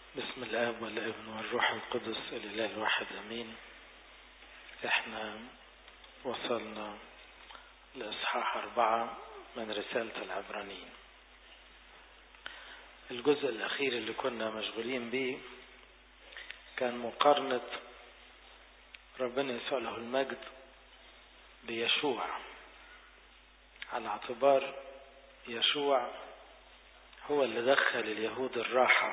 بسم الاب والابن والروح القدس الاله الواحد امين احنا وصلنا لاصحاح اربعة من رسالة العبرانيين الجزء الاخير اللي كنا مشغولين بيه كان مقارنة ربنا يسوع له المجد بيشوع على اعتبار يشوع هو اللي دخل اليهود الراحة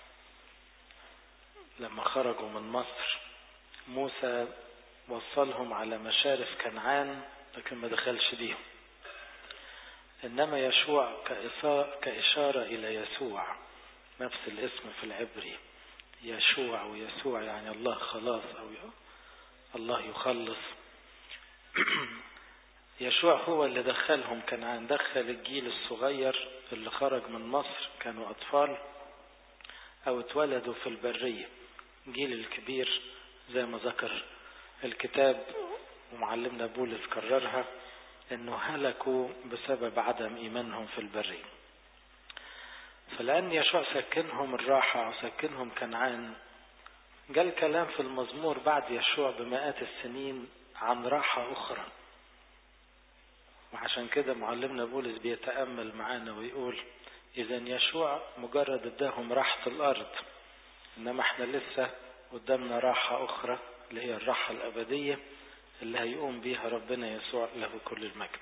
لما خرجوا من مصر موسى وصلهم على مشارف كنعان لكن ما دخلش بيهم إنما يشوع كإشارة إلى يسوع نفس الاسم في العبري يشوع ويسوع يعني الله خلاص أو الله يخلص يشوع هو اللي دخلهم كنعان دخل الجيل الصغير اللي خرج من مصر كانوا أطفال أو اتولدوا في البرية الجيل الكبير زي ما ذكر الكتاب ومعلمنا بولس كررها انه هلكوا بسبب عدم ايمانهم في البرية فلان يشوع سكنهم الراحة وسكنهم كنعان جاء الكلام في المزمور بعد يشوع بمئات السنين عن راحة أخرى وعشان كده معلمنا بولس بيتأمل معانا ويقول إذا يشوع مجرد اداهم راحة الأرض إنما احنا لسه قدامنا راحة أخرى اللي هي الراحة الأبدية اللي هيقوم بيها ربنا يسوع له كل المجد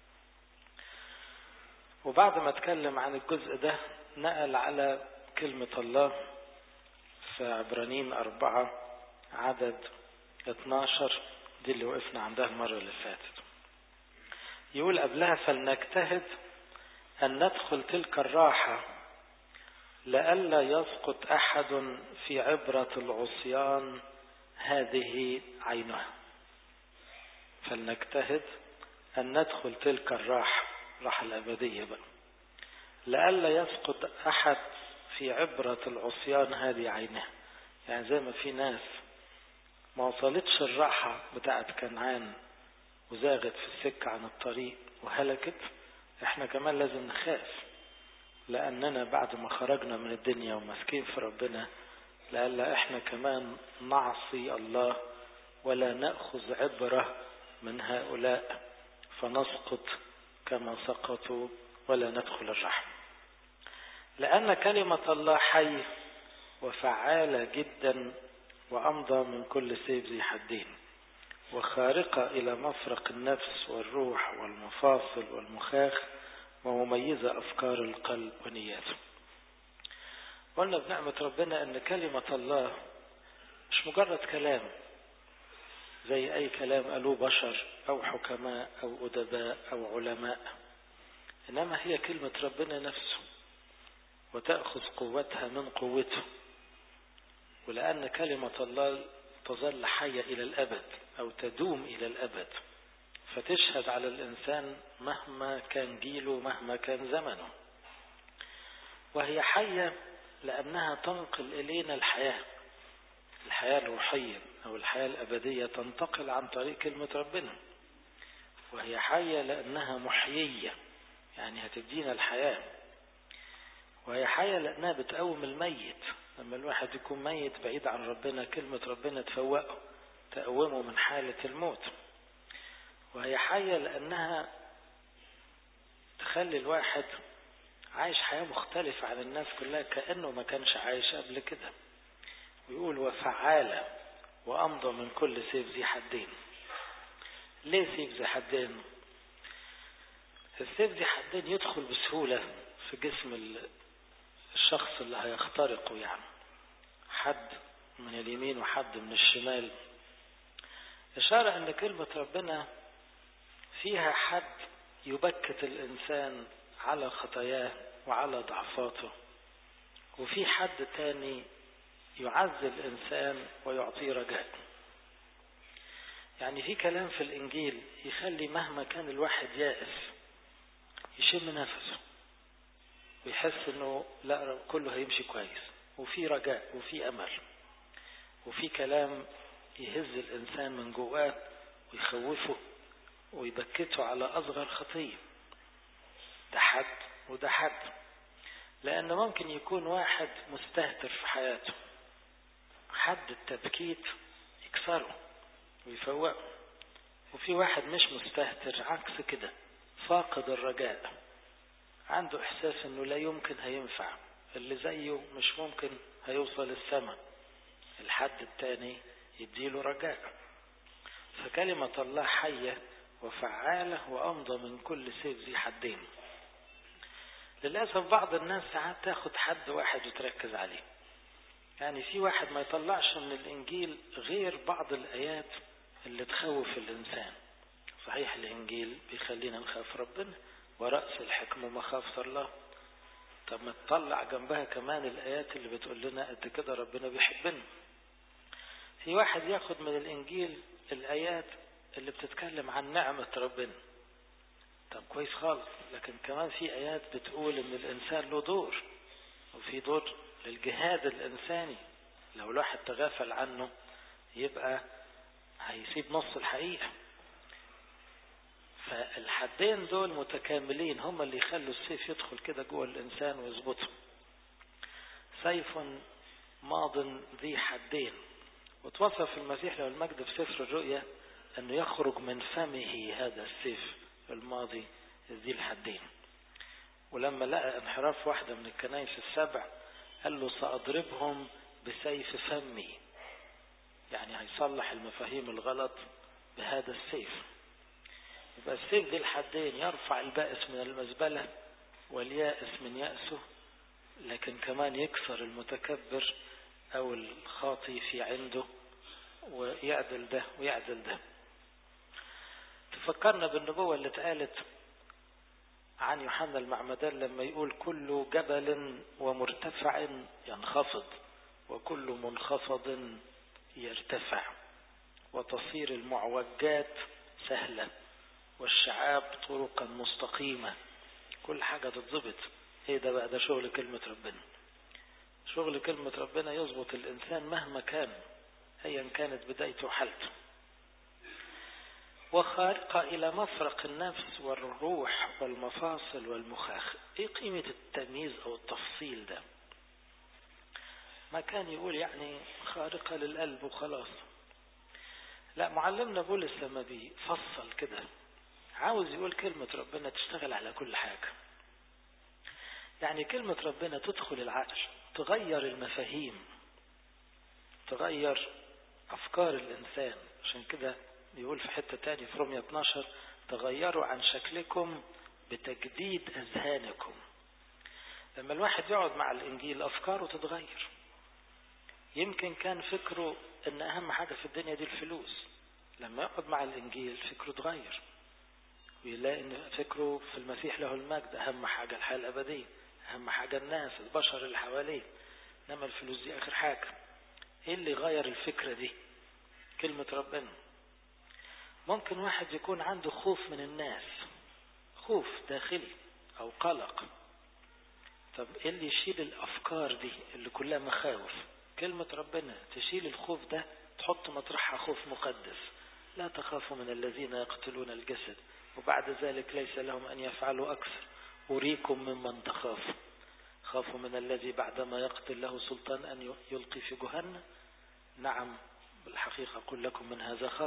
وبعد ما اتكلم عن الجزء ده نقل على كلمة الله في عبرانين أربعة عدد 12 دي اللي وقفنا عندها المرة اللي فاتت يقول قبلها فلنجتهد أن ندخل تلك الراحة لئلا يسقط أحد في عبرة العصيان هذه عينها فلنجتهد أن ندخل تلك الراحة الراحة الأبدية بقى لئلا يسقط أحد في عبرة العصيان هذه عينها يعني زي ما في ناس ما وصلتش الراحة بتاعت كنعان وزاغت في السكة عن الطريق وهلكت احنا كمان لازم نخاف لأننا بعد ما خرجنا من الدنيا وماسكين في ربنا لألا احنا كمان نعصي الله ولا نأخذ عبرة من هؤلاء فنسقط كما سقطوا ولا ندخل الرحم لأن كلمة الله حي وفعالة جدا وأمضى من كل سيف ذي حدين وخارقة إلى مفرق النفس والروح والمفاصل والمخاخ ومميزة أفكار القلب ونياته قلنا بنعمة ربنا أن كلمة الله مش مجرد كلام زي أي كلام قالوه بشر أو حكماء أو أدباء أو علماء إنما هي كلمة ربنا نفسه وتأخذ قوتها من قوته ولأن كلمة الله تظل حية إلى الأبد أو تدوم إلى الأبد فتشهد على الإنسان مهما كان جيله مهما كان زمنه وهي حية لأنها تنقل إلينا الحياة الحياة الروحية أو الحياة الأبدية تنتقل عن طريق كلمة ربنا وهي حية لأنها محيية يعني هتدينا الحياة وهي حية لأنها بتقوم الميت لما الواحد يكون ميت بعيد عن ربنا كلمة ربنا تفوقه تقومه من حالة الموت وهي حية لأنها تخلي الواحد عايش حياة مختلفة عن الناس كلها كأنه ما كانش عايش قبل كده ويقول وفعالة وأمضى من كل سيف ذي حدين ليه سيف ذي حدين السيف ذي حدين يدخل بسهولة في جسم الشخص اللي هيخترقه يعني حد من اليمين وحد من الشمال إشارة أن كلمة ربنا فيها حد يبكت الإنسان على خطاياه وعلى ضعفاته وفي حد تاني يعزي الإنسان ويعطيه رجاء يعني في كلام في الإنجيل يخلي مهما كان الواحد يائس يشم نفسه ويحس انه لا كله هيمشي كويس وفي رجاء وفي امل وفي كلام يهز الانسان من جواه ويخوفه ويبكته على اصغر خطيه ده حد وده حد لأن ممكن يكون واحد مستهتر في حياته حد التبكيت يكسره ويفوقه وفي واحد مش مستهتر عكس كده فاقد الرجاء عنده احساس انه لا يمكن هينفع اللي زيه مش ممكن هيوصل السماء الحد التاني يديله رجاء فكلمة الله حية وفعالة وأمضى من كل سيف ذي حدين للأسف بعض الناس ساعات تاخد حد واحد وتركز عليه يعني في واحد ما يطلعش من الإنجيل غير بعض الآيات اللي تخوف الإنسان صحيح الإنجيل بيخلينا نخاف ربنا ورأس الحكمة مخافة الله طب ما تطلع جنبها كمان الآيات اللي بتقول لنا قد كده ربنا بيحبنا في واحد ياخد من الإنجيل الآيات اللي بتتكلم عن نعمة ربنا طب كويس خالص لكن كمان في آيات بتقول إن الإنسان له دور وفي دور للجهاد الإنساني لو الواحد تغافل عنه يبقى هيسيب نص الحقيقة فالحدين دول متكاملين هم اللي يخلوا السيف يدخل كده جوه الإنسان ويظبطه سيف ماض ذي حدين وتوصف المسيح له المجد في سفر الرؤيا أنه يخرج من فمه هذا السيف الماضي ذي الحدين ولما لقى انحراف واحدة من الكنائس السبع قال له سأضربهم بسيف فمي يعني هيصلح المفاهيم الغلط بهذا السيف يبقى السيف ذي الحدين يرفع البائس من المزبلة واليائس من يأسه لكن كمان يكسر المتكبر أو الخاطي في عنده ويعدل ده ويعدل ده تفكرنا بالنبوة اللي اتقالت عن يوحنا المعمدان لما يقول كل جبل ومرتفع ينخفض وكل منخفض يرتفع وتصير المعوجات سهلة والشعاب طرقا مستقيمة كل حاجة تتظبط ايه ده بقى ده شغل كلمة ربنا شغل كلمة ربنا يظبط الإنسان مهما كان أيا كانت بدايته وحالته وخارقة إلى مفرق النفس والروح والمفاصل والمخاخ إيه قيمة التمييز أو التفصيل ده ما كان يقول يعني خارقة للقلب وخلاص لا معلمنا بولس لما بيفصل كده عاوز يقول كلمة ربنا تشتغل على كل حاجة يعني كلمة ربنا تدخل العقل تغير المفاهيم تغير أفكار الإنسان عشان كده بيقول في حتة تاني في رومية 12 تغيروا عن شكلكم بتجديد أذهانكم لما الواحد يقعد مع الإنجيل أفكاره تتغير يمكن كان فكره أن أهم حاجة في الدنيا دي الفلوس لما يقعد مع الإنجيل فكره اتغير ويلاقي أن فكره في المسيح له المجد أهم حاجة الحياة الأبدية أهم حاجة الناس البشر اللي حواليه إنما الفلوس دي آخر حاجة إيه اللي غير الفكرة دي كلمة ربنا ممكن واحد يكون عنده خوف من الناس خوف داخلي أو قلق طب إيه اللي يشيل الأفكار دي اللي كلها مخاوف كلمة ربنا تشيل الخوف ده تحط مطرحها خوف مقدس لا تخافوا من الذين يقتلون الجسد وبعد ذلك ليس لهم أن يفعلوا أكثر أريكم ممن تخافوا خافوا من الذي بعدما يقتل له سلطان أن يلقي في جهنم نعم بالحقيقة أقول لكم من هذا خاف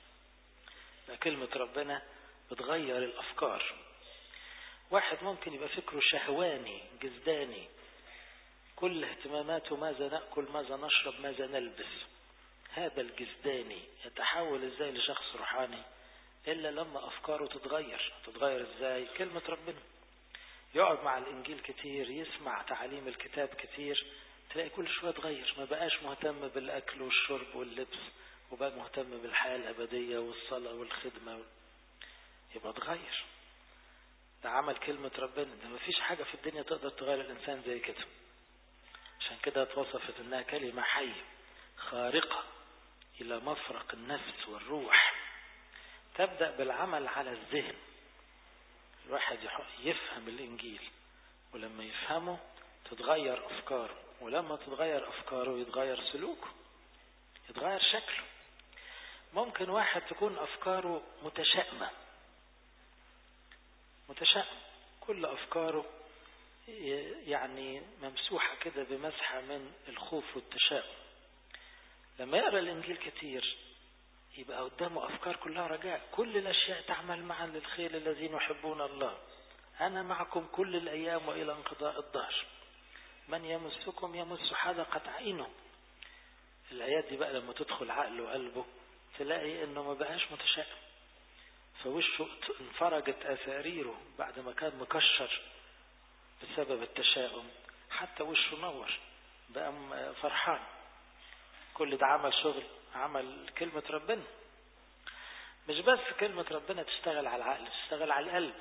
كلمة ربنا بتغير الأفكار واحد ممكن يبقى فكره شهواني جزداني كل اهتماماته ماذا نأكل ماذا نشرب ماذا نلبس هذا الجزداني يتحول ازاي لشخص روحاني إلا لما أفكاره تتغير تتغير ازاي كلمة ربنا يقعد مع الإنجيل كتير يسمع تعاليم الكتاب كتير تلاقي كل شوية تغير ما بقاش مهتم بالأكل والشرب واللبس وبقى مهتم بالحياة الأبدية والصلاة والخدمة يبقى تغير ده عمل كلمة ربنا ده مفيش حاجة في الدنيا تقدر تغير الإنسان زي كده عشان كده اتوصفت إنها كلمة حية خارقة إلى مفرق النفس والروح تبدأ بالعمل على الذهن الواحد يفهم الإنجيل ولما يفهمه تتغير أفكاره ولما تتغير أفكاره يتغير سلوكه يتغير شكله ممكن واحد تكون أفكاره متشائمة متشائم كل أفكاره يعني ممسوحة كده بمسحة من الخوف والتشاؤم لما يقرأ الإنجيل كتير يبقى قدامه أفكار كلها رجاء كل الأشياء تعمل معا للخير الذين يحبون الله أنا معكم كل الأيام وإلى انقضاء الدهر من يمسكم يمس حدقة عينه الآيات دي بقى لما تدخل عقله وقلبه تلاقي إنه ما بقاش متشائم فوشه انفرجت أساريره بعد ما كان مكشر بسبب التشاؤم حتى وشه نور بقى فرحان كل ده عمل شغل عمل كلمة ربنا مش بس كلمة ربنا تشتغل على العقل تشتغل على القلب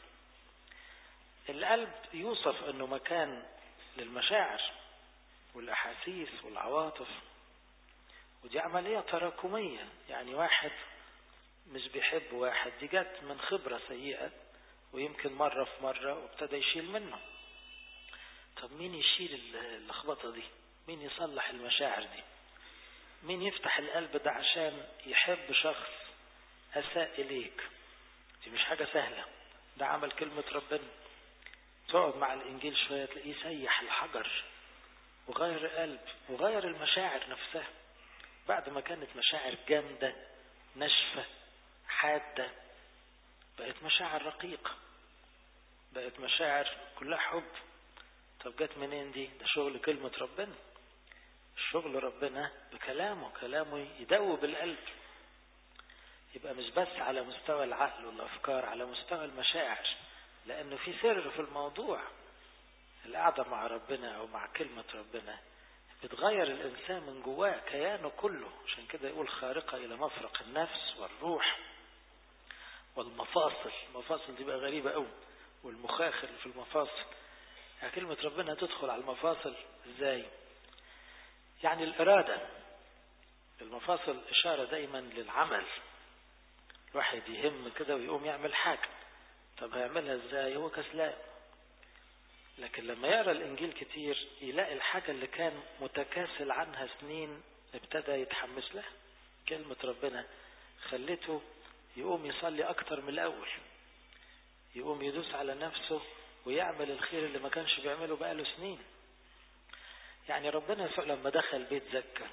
القلب يوصف انه مكان للمشاعر والاحاسيس والعواطف ودي عملية تراكمية يعني واحد مش بيحب واحد دي جت من خبرة سيئة ويمكن مرة في مرة وابتدى يشيل منه طب مين يشيل اللخبطة دي مين يصلح المشاعر دي مين يفتح القلب ده عشان يحب شخص أساء إليك دي مش حاجة سهلة ده عمل كلمة ربنا تقعد مع الإنجيل شوية تلاقيه يسيح الحجر وغير القلب وغير المشاعر نفسها بعد ما كانت مشاعر جامدة ناشفة حادة بقت مشاعر رقيقة بقت مشاعر كلها حب طب جت منين دي ده شغل كلمة ربنا شغل ربنا بكلامه كلامه يدوب القلب يبقى مش بس على مستوى العقل والأفكار على مستوى المشاعر لأنه في سر في الموضوع القعدة مع ربنا أو مع كلمة ربنا بتغير الإنسان من جواه كيانه كله عشان كده يقول خارقة إلى مفرق النفس والروح والمفاصل المفاصل دي بقى غريبة قوي والمخاخ اللي في المفاصل يعني كلمة ربنا تدخل على المفاصل ازاي يعني الإرادة المفاصل إشارة دايما للعمل الواحد يهم كده ويقوم يعمل حاجة طب هيعملها ازاي هو كسلان لكن لما يقرا الانجيل كتير يلاقي الحاجه اللي كان متكاسل عنها سنين ابتدى يتحمس لها كلمه ربنا خلته يقوم يصلي اكتر من الاول يقوم يدوس على نفسه ويعمل الخير اللي ما كانش بيعمله بقاله سنين يعني ربنا يسوع لما دخل بيت زكا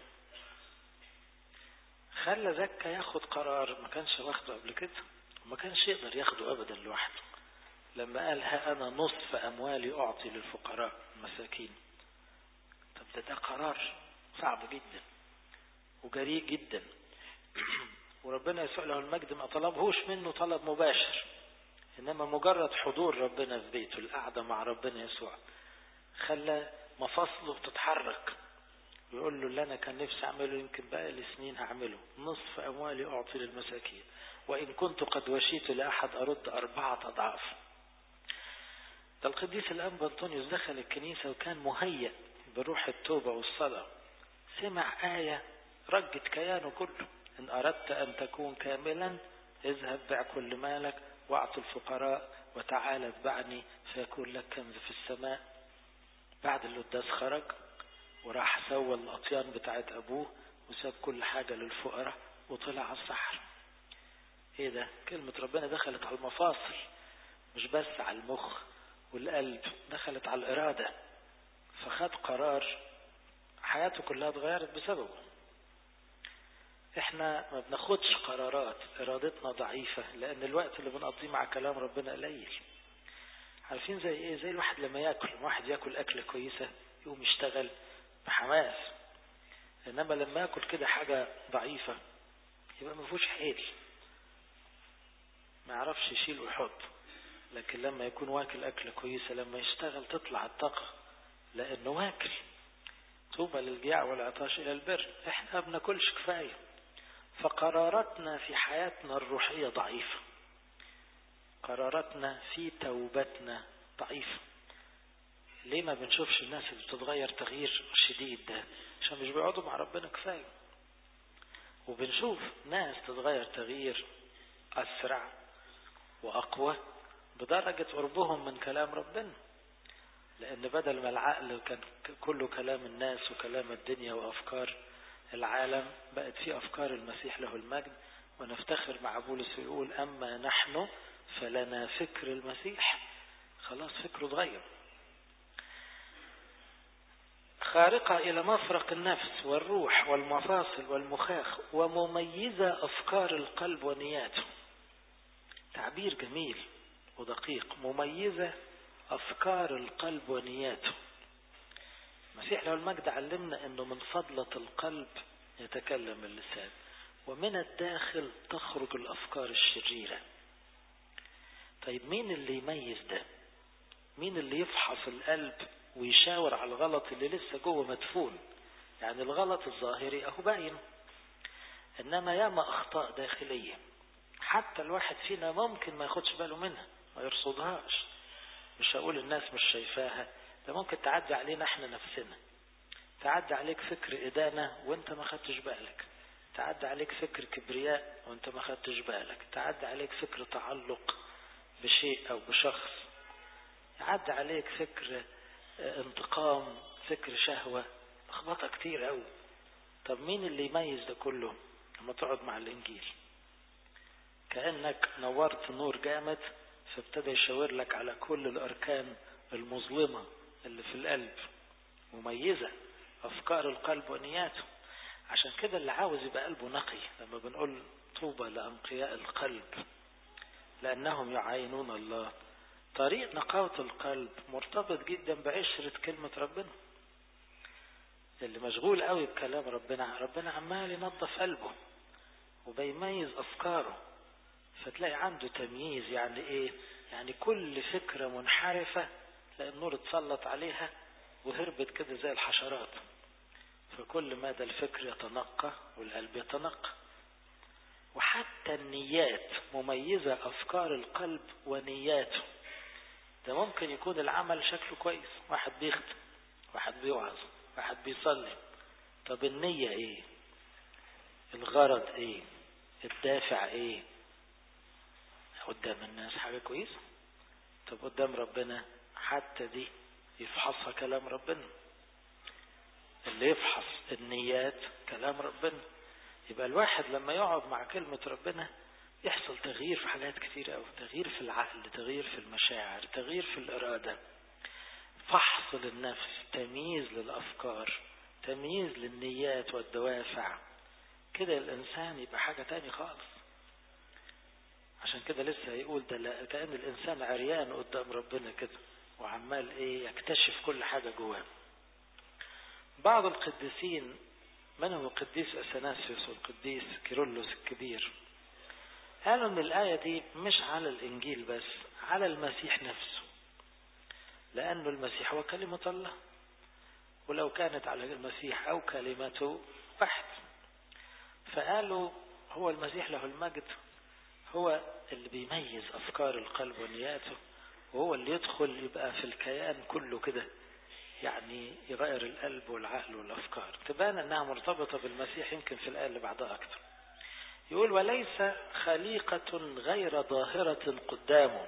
خلى زكا ياخد قرار ما كانش واخده قبل كده وما كانش يقدر ياخده ابدا لوحده لما قال ها أنا نصف أموالي أعطي للفقراء المساكين طب ده ده قرار صعب جدا وجريء جدا وربنا يسوع له المجد ما طلبهوش منه طلب مباشر إنما مجرد حضور ربنا في بيته القعدة مع ربنا يسوع خلى مفاصله تتحرك ويقول له اللي أنا كان نفسي أعمله يمكن بقى لي سنين هعمله نصف أموالي أعطي للمساكين وإن كنت قد وشيت لأحد أرد أربعة أضعاف ده القديس الأنبا أنطونيوس دخل الكنيسة وكان مهيأ بروح التوبة والصلاة سمع آية رجت كيانه كله إن أردت أن تكون كاملا اذهب بع كل مالك واعط الفقراء وتعال اتبعني فيكون لك كنز في السماء بعد القداس خرج وراح سوى الأطيان بتاعت أبوه وساب كل حاجة للفقراء وطلع على الصحر ايه ده كلمة ربنا دخلت على المفاصل مش بس على المخ والقلب دخلت على الإرادة فخد قرار حياته كلها اتغيرت بسببه احنا ما بناخدش قرارات ارادتنا ضعيفة لان الوقت اللي بنقضيه مع كلام ربنا قليل عارفين زي ايه زي الواحد لما ياكل واحد ياكل اكلة كويسة يقوم يشتغل بحماس انما لما ياكل كده حاجة ضعيفة يبقى ما فيهوش حيل ما يعرفش يشيل ويحط لكن لما يكون واكل أكلة كويسة لما يشتغل تطلع الطاقة لأنه واكل طوبى للجياع والعطاش إلى البر احنا ما بناكلش كفاية فقراراتنا في حياتنا الروحية ضعيفة قراراتنا في توبتنا ضعيفة ليه ما بنشوفش الناس اللي بتتغير تغيير شديد ده عشان مش بيقعدوا مع ربنا كفاية وبنشوف ناس تتغير تغيير أسرع وأقوى بدرجة قربهم من كلام ربنا لأن بدل ما العقل كان كله كلام الناس وكلام الدنيا وأفكار العالم بقت في أفكار المسيح له المجد ونفتخر مع بولس ويقول أما نحن فلنا فكر المسيح خلاص فكره اتغير خارقة إلى مفرق النفس والروح والمفاصل والمخاخ ومميزة أفكار القلب ونياته تعبير جميل ودقيق مميزة أفكار القلب ونياته المسيح له المجد علمنا أنه من فضلة القلب يتكلم اللسان ومن الداخل تخرج الأفكار الشريرة طيب مين اللي يميز ده مين اللي يفحص القلب ويشاور على الغلط اللي لسه جوه مدفون يعني الغلط الظاهري اهو باين انما ياما اخطاء داخليه حتى الواحد فينا ممكن ما ياخدش باله منها ما يرصدهاش مش هقول الناس مش شايفاها ده ممكن تعدي علينا احنا نفسنا تعدي عليك فكر ادانه وانت ما خدتش بالك تعدي عليك فكر كبرياء وانت ما خدتش بالك تعدي عليك فكر تعلق بشيء او بشخص يعدي عليك فكر انتقام فكر شهوة لخبطة كتير قوي طب مين اللي يميز ده كله لما تقعد مع الانجيل كأنك نورت نور جامد فابتدى يشاور لك على كل الاركان المظلمة اللي في القلب مميزة افكار القلب ونياته عشان كده اللي عاوز يبقى قلبه نقي لما بنقول طوبى لأنقياء القلب لأنهم يعاينون الله طريق نقاوة القلب مرتبط جدا بعشرة كلمة ربنا اللي مشغول قوي بكلام ربنا ربنا عمال ينظف قلبه وبيميز أفكاره فتلاقي عنده تمييز يعني إيه يعني كل فكرة منحرفة تلاقي النور اتسلط عليها وهربت كده زي الحشرات فكل مدى الفكر يتنقى والقلب يتنقى وحتى النيات مميزة أفكار القلب ونياته ده ممكن يكون العمل شكله كويس واحد بيخدم واحد بيوعظ واحد بيصلي طب النية ايه الغرض ايه الدافع ايه قدام الناس حاجة كويسة طب قدام ربنا حتى دي يفحصها كلام ربنا اللي يفحص النيات كلام ربنا يبقى الواحد لما يقعد مع كلمة ربنا يحصل تغيير في حاجات كتير قوي تغيير في العقل تغيير في المشاعر تغيير في الإرادة فحص للنفس تمييز للأفكار تمييز للنيات والدوافع كده الإنسان يبقى حاجة تاني خالص عشان كده لسه هيقول ده لا كأن الإنسان عريان قدام ربنا كده وعمال إيه يكتشف كل حاجة جواه بعض القديسين منهم القديس أثناسيوس والقديس كيرلس الكبير قالوا ان الآية دي مش على الإنجيل بس على المسيح نفسه لأنه المسيح هو كلمة الله ولو كانت على المسيح أو كلمته واحد فقالوا هو المسيح له المجد هو اللي بيميز أفكار القلب ونياته وهو اللي يدخل يبقى في الكيان كله كده يعني يغير القلب والعقل والأفكار تبان أنها مرتبطة بالمسيح يمكن في الآية اللي بعدها أكتر يقول وليس خليقة غير ظاهرة قدامه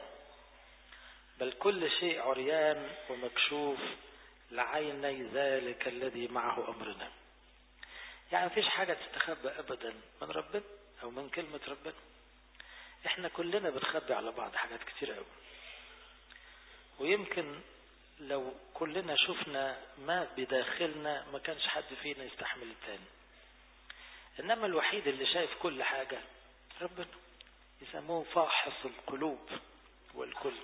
بل كل شيء عريان ومكشوف لعيني ذلك الذي معه أمرنا يعني مفيش حاجة تستخبى أبدا من ربنا أو من كلمة ربنا احنا كلنا بنخبي على بعض حاجات كتير قوي ويمكن لو كلنا شفنا ما بداخلنا ما كانش حد فينا يستحمل التاني انما الوحيد اللي شايف كل حاجة ربنا يسموه فاحص القلوب والكل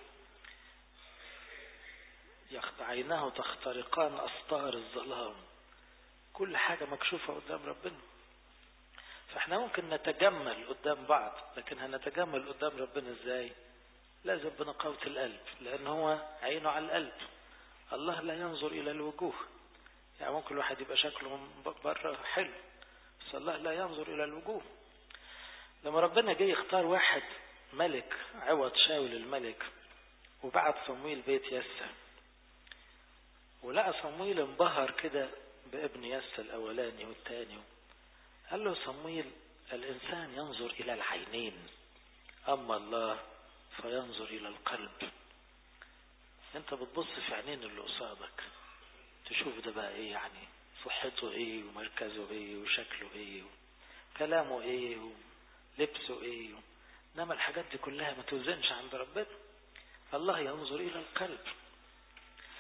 عيناه تخترقان أسطار الظلام كل حاجة مكشوفة قدام ربنا فاحنا ممكن نتجمل قدام بعض لكن هنتجمل قدام ربنا ازاي لازم بنقاوة القلب لان هو عينه على القلب الله لا ينظر الى الوجوه يعني ممكن الواحد يبقى شكله من بره حلو بس الله لا ينظر الى الوجوه لما ربنا جه يختار واحد ملك عوض شاول الملك وبعت صمويل بيت يسى ولقى صمويل انبهر كده بابن يسى الاولاني والتاني قال له صمويل الانسان ينظر الى العينين اما الله فينظر الى القلب انت بتبص في عينين اللي قصادك تشوف ده بقى ايه يعني صحته ايه ومركزه ايه وشكله ايه كلامه ايه ولبسه ايه انما الحاجات دي كلها ما توزنش عند ربنا الله ينظر الى القلب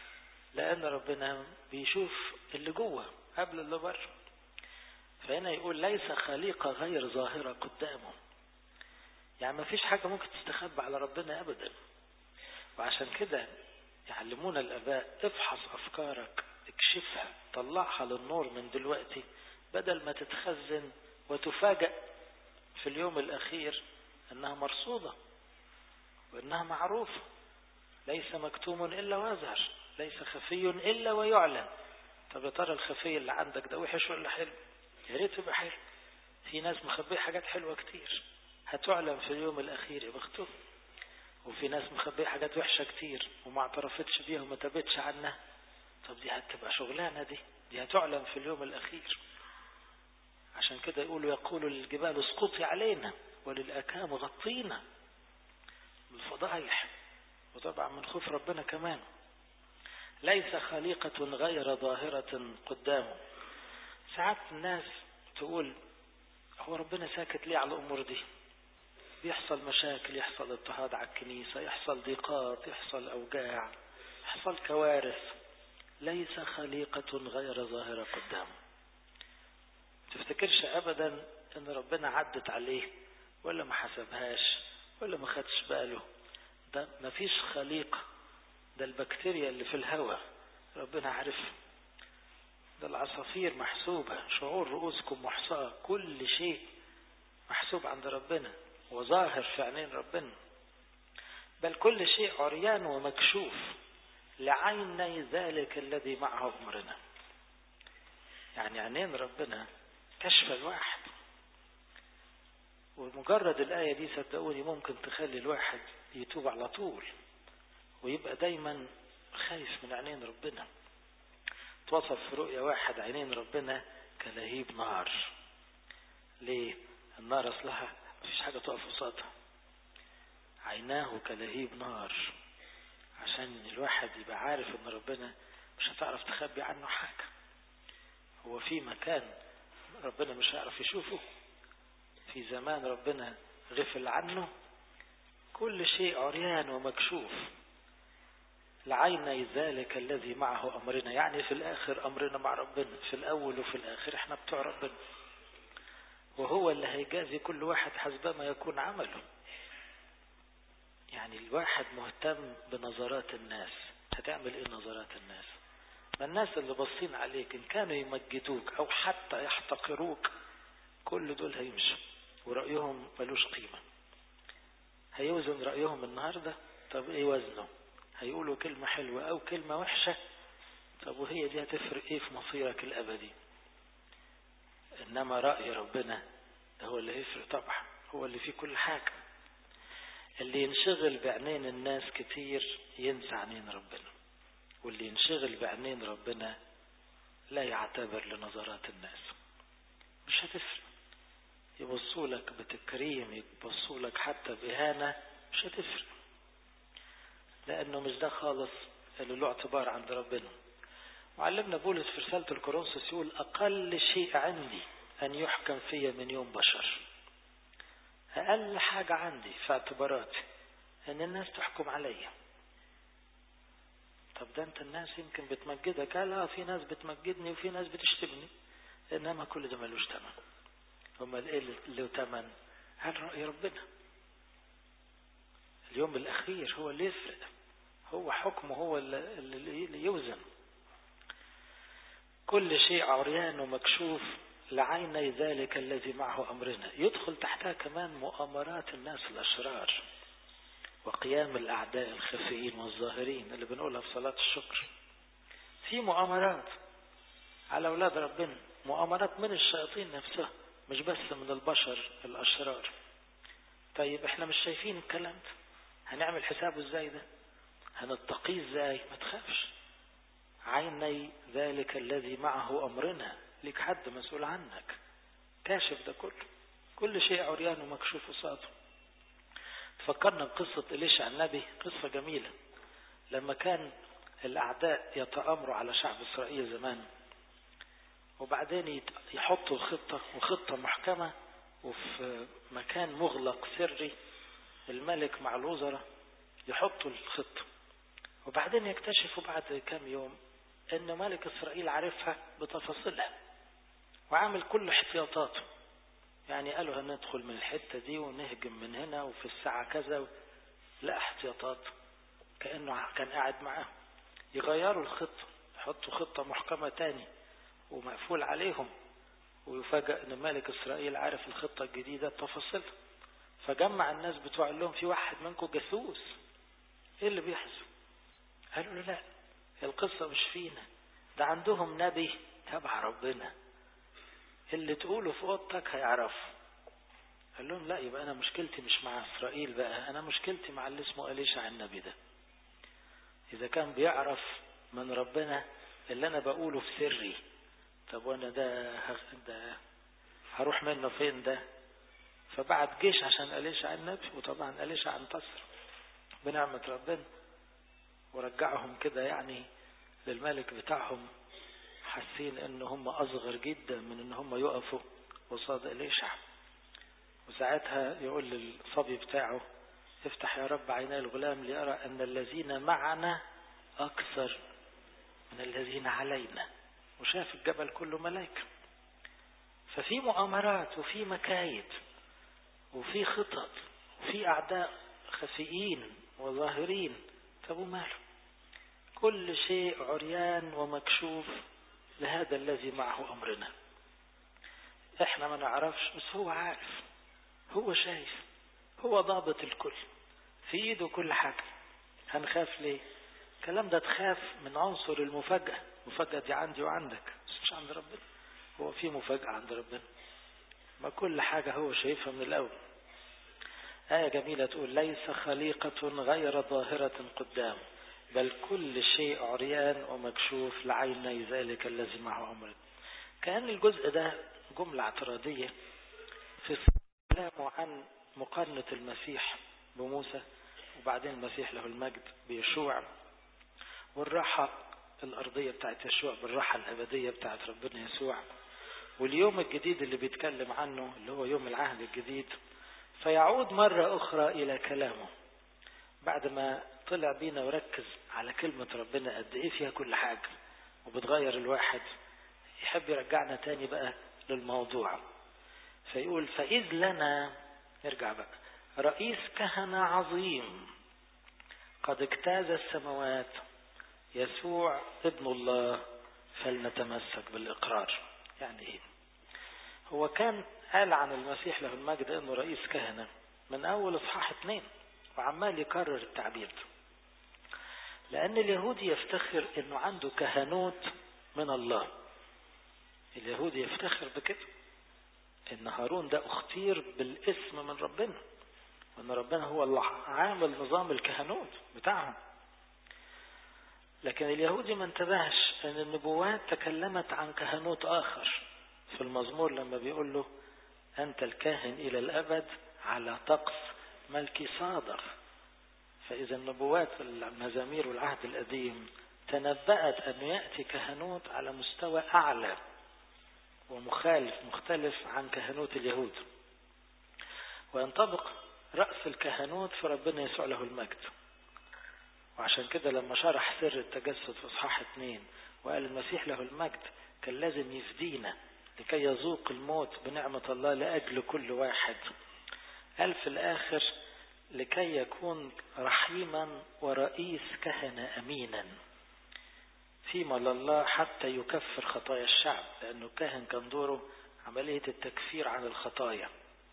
لأن ربنا بيشوف اللي جوه قبل اللي بره فهنا يقول ليس خليقة غير ظاهرة قدامه يعني ما فيش حاجة ممكن تستخبى على ربنا أبدا وعشان كده يعلمونا الآباء افحص أفكارك اكشفها طلعها للنور من دلوقتي بدل ما تتخزن وتفاجأ في اليوم الأخير أنها مرصودة وأنها معروفة ليس مكتوم إلا وازهر ليس خفي إلا ويعلن طب يا ترى الخفي اللي عندك ده وحش ولا حلو يا ريت يبقى حلو في ناس مخبيه حاجات حلوة كتير هتعلن في اليوم الأخير يا بختهم وفي ناس مخبيه حاجات وحشة كتير وما اعترفتش بيها وما تابتش عنها طب دي هتبقى شغلانة دي دي هتعلن في اليوم الأخير عشان كده يقولوا يقولوا للجبال اسقطي علينا وللأكام غطينا بالفضايح وطبعا من خوف ربنا كمان ليس خليقة غير ظاهرة قدامه ساعات الناس تقول هو ربنا ساكت ليه على الأمور دي بيحصل مشاكل يحصل اضطهاد على الكنيسة يحصل ضيقات يحصل أوجاع يحصل كوارث ليس خليقة غير ظاهرة قدامه تفتكرش أبدا أن ربنا عدت عليه ولا ما حسبهاش ولا ما خدش باله ده ما فيش خليقة ده البكتيريا اللي في الهواء ربنا عارفها ده العصافير محسوبة شعور رؤوسكم محصاة كل شيء محسوب عند ربنا وظاهر في عينين ربنا بل كل شيء عريان ومكشوف لعيني ذلك الذي معه أمرنا يعني عينين ربنا كشف الواحد ومجرد الآية دي صدقوني ممكن تخلي الواحد يتوب على طول ويبقى دايما خايف من عينين ربنا توصف في رؤية واحد عينين ربنا كلهيب نار ليه النار اصلها مفيش حاجة تقف قصادها عيناه كلهيب نار عشان الواحد يبقى عارف ان ربنا مش هتعرف تخبي عنه حاجة هو في مكان ربنا مش هيعرف يشوفه في زمان ربنا غفل عنه كل شيء عريان ومكشوف لعيني ذلك الذي معه أمرنا يعني في الآخر أمرنا مع ربنا في الأول وفي الآخر احنا بتوع ربنا وهو اللي هيجازي كل واحد حسب ما يكون عمله يعني الواحد مهتم بنظرات الناس هتعمل ايه نظرات الناس ما الناس اللي باصين عليك ان كانوا يمجدوك او حتى يحتقروك كل دول هيمشوا ورأيهم ملوش قيمة هيوزن رأيهم النهاردة طب ايه وزنه هيقولوا كلمة حلوة او كلمة وحشة طب وهي دي هتفرق ايه في مصيرك الابدي انما رأي ربنا ده هو اللي هيفرق طبعا هو اللي فيه كل حاجة اللي ينشغل بعينين الناس كتير ينسى عينين ربنا واللي ينشغل بعينين ربنا لا يعتبر لنظرات الناس مش هتفرق يبصوا لك بتكريم يبصوا لك حتى بإهانة مش هتفرق لأنه مش ده خالص اللي له اعتبار عند ربنا وعلمنا بولس في رسالة الكورنثوس يقول أقل شيء عندي أن يحكم في من يوم بشر أقل حاجة عندي في اعتباراتي أن الناس تحكم عليا طب ده أنت الناس يمكن بتمجدك لا في ناس بتمجدني وفي ناس بتشتمني إنما كل ده ملوش تمن هما إيه اللي له تمن هل رأي ربنا اليوم الأخير هو اللي يفرق هو حكمه هو اللي يوزن كل شيء عريان ومكشوف لعيني ذلك الذي معه أمرنا يدخل تحتها كمان مؤامرات الناس الأشرار وقيام الأعداء الخفيين والظاهرين اللي بنقولها في صلاة الشكر في مؤامرات على أولاد ربنا مؤامرات من الشياطين نفسها مش بس من البشر الأشرار طيب احنا مش شايفين الكلام ده هنعمل حسابه ازاي ده هنتقيه ازاي ما تخافش عيني ذلك الذي معه أمرنا ليك حد مسؤول عنك كاشف ده كله كل شيء عريان ومكشوف قصاده تفكرنا بقصة إليشع النبي قصة جميلة لما كان الأعداء يتآمروا على شعب إسرائيل زمان وبعدين يحطوا الخطة وخطة محكمة وفي مكان مغلق سري الملك مع الوزراء يحطوا الخطة وبعدين يكتشفوا بعد كام يوم ان ملك اسرائيل عارفها بتفاصيلها وعامل كل احتياطاته يعني قالوا هندخل من الحتة دي ونهجم من هنا وفي الساعة كذا لا احتياطات كأنه كان قاعد معاه يغيروا الخطة يحطوا خطة محكمة تاني ومقفول عليهم ويفاجأ ان ملك اسرائيل عارف الخطة الجديدة بتفاصيلها فجمع الناس بتوع قال لهم في واحد منكم جاسوس ايه اللي بيحصل قالوا له لا القصة مش فينا ده عندهم نبي تبع ربنا اللي تقوله في اوضتك هيعرفه قال لهم لا يبقى انا مشكلتي مش مع اسرائيل بقى انا مشكلتي مع اللي اسمه اليشع النبي ده اذا كان بيعرف من ربنا اللي انا بقوله في سري طب وانا ده ده هروح منه فين ده فبعت جيش عشان اليشع النبي وطبعا اليشع انتصر بنعمة ربنا ورجعهم كده يعني للملك بتاعهم حاسين ان هم اصغر جدا من ان هم يقفوا قصاد اليشع وساعتها يقول للصبي بتاعه افتح يا رب عيني الغلام ليرى ان الذين معنا اكثر من الذين علينا وشاف الجبل كله ملائكه ففي مؤامرات وفي مكايد وفي خطط وفي اعداء خفيين وظاهرين طب وماله كل شيء عريان ومكشوف لهذا الذي معه امرنا احنا ما نعرفش بس هو عارف هو شايف هو ضابط الكل في ايده كل حاجة هنخاف ليه الكلام ده تخاف من عنصر المفاجأة المفاجأة دي عندي وعندك بس مش عند ربنا هو في مفاجأة عند ربنا ما كل حاجة هو شايفها من الأول آية جميلة تقول ليس خليقة غير ظاهرة قدام بل كل شيء عريان ومكشوف لعيني ذلك الذي معه أمر كان الجزء ده جملة اعتراضية في كلامه عن مقارنة المسيح بموسى وبعدين المسيح له المجد بيشوع والراحة الأرضية بتاعت يشوع بالراحة الأبدية بتاعت ربنا يسوع واليوم الجديد اللي بيتكلم عنه اللي هو يوم العهد الجديد فيعود مرة أخرى إلى كلامه بعد ما طلع بينا وركز على كلمة ربنا قد إيه فيها كل حاجة وبتغير الواحد يحب يرجعنا تاني بقى للموضوع فيقول فإذ لنا نرجع بقى رئيس كهنة عظيم قد اجتاز السماوات يسوع ابن الله فلنتمسك بالإقرار يعني إيه هو كان قال عن المسيح له المجد انه رئيس كهنة من اول اصحاح اتنين وعمال يكرر التعبير ده لان اليهودي يفتخر انه عنده كهنوت من الله اليهودي يفتخر بكده ان هارون ده اختير بالاسم من ربنا وان ربنا هو اللي عامل نظام الكهنوت بتاعهم لكن اليهودي ما انتبهش ان النبوات تكلمت عن كهنوت اخر في المزمور لما بيقول له أنت الكاهن إلى الأبد على طقس ملكي صادق فإذا النبوات المزامير والعهد القديم تنبأت أن يأتي كهنوت على مستوى أعلى ومخالف مختلف عن كهنوت اليهود وينطبق رأس الكهنوت في ربنا يسوع له المجد وعشان كده لما شرح سر التجسد في اصحاح اثنين وقال المسيح له المجد كان لازم يفدينا لكي يذوق الموت بنعمة الله لأجل كل واحد قال في الآخر لكي يكون رحيما ورئيس كهنة أمينا فيما لله حتى يكفر خطايا الشعب لأنه الكاهن كان دوره عملية التكفير عن الخطايا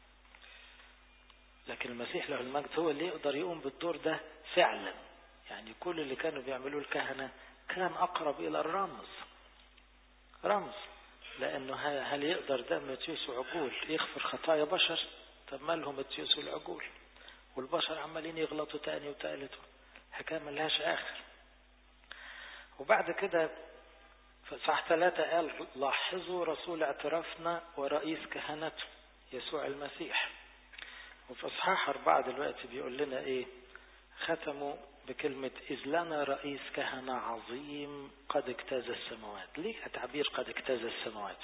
لكن المسيح له المجد هو اللي يقدر يقوم بالدور ده فعلا يعني كل اللي كانوا بيعملوه الكهنة كان أقرب إلى الرمز رمز لأنه هل يقدر دم تيوس وعجول يغفر خطايا بشر طب مالهم التيوس والعجول والبشر عمالين يغلطوا تاني وتالت حكاية ملهاش آخر وبعد كده في صح ثلاثة قال لاحظوا رسول اعترافنا ورئيس كهنته يسوع المسيح وفي اصحاح أربعة دلوقتي بيقول لنا إيه ختموا بكلمة إذ لنا رئيس كهنة عظيم قد اجتاز السماوات ليه تعبير قد اجتاز السماوات